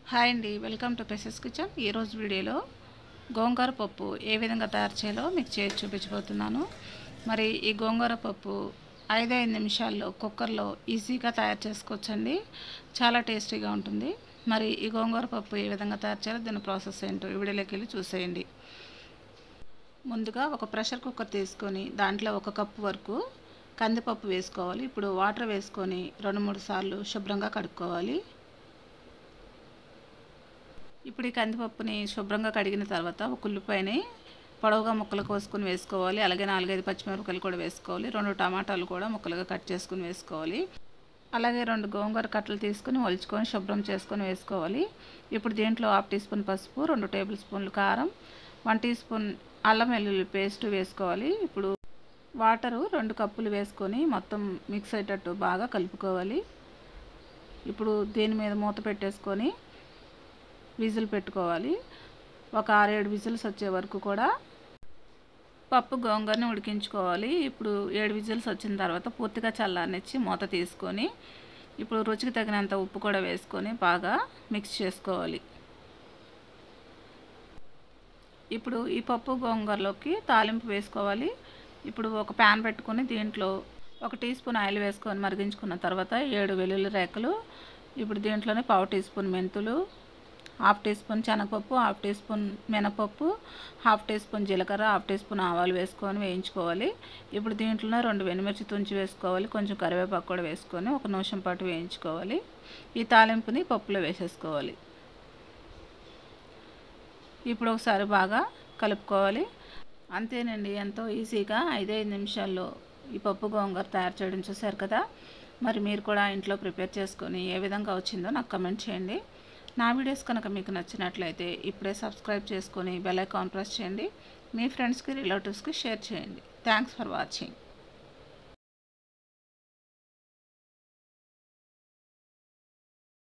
hi అండి welcome to పెసెస్ kitchen ఈరోజు వీడియోలో గోంగూర పప్పు ఏ విధంగా తయారు చేయాలో మీకు చేసి చూపించబోతున్నాను మరి ఈ గోంగూర పప్పు ఐదైదు నిమిషాల్లో కుక్కర్లో ఈజీగా తయారు చేసుకోవచ్చండి చాలా టేస్టీగా ఉంటుంది మరి ఈ గోంగూర పప్పు ఏ విధంగా తయారు చేయాలో దీని ప్రాసెస్ ఏంటో ఈ వీడియోలోకి వెళ్ళి చూసేయండి ముందుగా ఒక ప్రెషర్ కుక్కర్ తీసుకొని దాంట్లో ఒక కప్పు వరకు కందిపప్పు వేసుకోవాలి ఇప్పుడు వాటర్ వేసుకొని రెండు మూడు సార్లు శుభ్రంగా కడుక్కోవాలి ఇప్పుడు ఈ కందిపప్పుని శుభ్రంగా కడిగిన తర్వాత ఒక ఉల్లిపాయని పొడవుగా ముక్కలు కోసుకొని వేసుకోవాలి అలాగే నాలుగైదు పచ్చిమిరపకాయలు కూడా వేసుకోవాలి రెండు టమాటాలు కూడా ముక్కలుగా కట్ చేసుకుని వేసుకోవాలి అలాగే రెండు గోంగూర కట్టలు తీసుకుని ఒలుచుకొని శుభ్రం చేసుకొని వేసుకోవాలి ఇప్పుడు దీంట్లో హాఫ్ టీ స్పూన్ పసుపు రెండు టేబుల్ స్పూన్లు కారం వన్ టీ స్పూన్ అల్లం వెల్లుల్లి పేస్ట్ వేసుకోవాలి ఇప్పుడు వాటరు రెండు కప్పులు వేసుకొని మొత్తం మిక్స్ అయ్యేటట్టు బాగా కలుపుకోవాలి ఇప్పుడు దీని మీద మూత పెట్టేసుకొని విజిల్ పెట్టుకోవాలి ఒక ఆరేడు విజిల్స్ వచ్చే వరకు కూడా పప్పు గోంగూరని ఉడికించుకోవాలి ఇప్పుడు ఏడు విజిల్స్ వచ్చిన తర్వాత పూర్తిగా చల్లారనిచ్చి మూత తీసుకొని ఇప్పుడు రుచికి తగినంత ఉప్పు కూడా వేసుకొని బాగా మిక్స్ చేసుకోవాలి ఇప్పుడు ఈ పప్పు గోంగూరలోకి తాలింపు వేసుకోవాలి ఇప్పుడు ఒక ప్యాన్ పెట్టుకొని దీంట్లో ఒక టీ స్పూన్ ఆయిల్ వేసుకొని మరిగించుకున్న తర్వాత ఏడు వెల్లుల్లి రేకలు ఇప్పుడు దీంట్లోనే పావు టీ స్పూన్ మెంతులు హాఫ్ టీ స్పూన్ శనగపప్పు హాఫ్ టీ స్పూన్ మినపప్పు హాఫ్ టీ స్పూన్ జీలకర్ర హాఫ్ టీ స్పూన్ ఆవాలు వేసుకొని వేయించుకోవాలి ఇప్పుడు దీంట్లోనే రెండు వెనుమిర్చి తుంచి వేసుకోవాలి కొంచెం కరివేపాకు కూడా వేసుకొని ఒక నిమిషం పాటు వేయించుకోవాలి ఈ తాలింపుని పప్పులో వేసేసుకోవాలి ఇప్పుడు ఒకసారి బాగా కలుపుకోవాలి అంతేనండి ఎంతో ఈజీగా ఐదైదు నిమిషాల్లో ఈ పప్పు గోంగూర తయారు చేయడం చూశారు కదా మరి మీరు కూడా ఇంట్లో ప్రిపేర్ చేసుకొని ఏ విధంగా వచ్చిందో నాకు కమెంట్ చేయండి నా వీడియోస్ కనుక మీకు నచ్చినట్లయితే ఇప్పుడే సబ్స్క్రైబ్ చేసుకొని బెల్ ఐకాన్ ప్రెస్ చేయండి మీ ఫ్రెండ్స్కి రిలేటివ్స్కి షేర్ చేయండి థ్యాంక్స్ ఫర్ వాచింగ్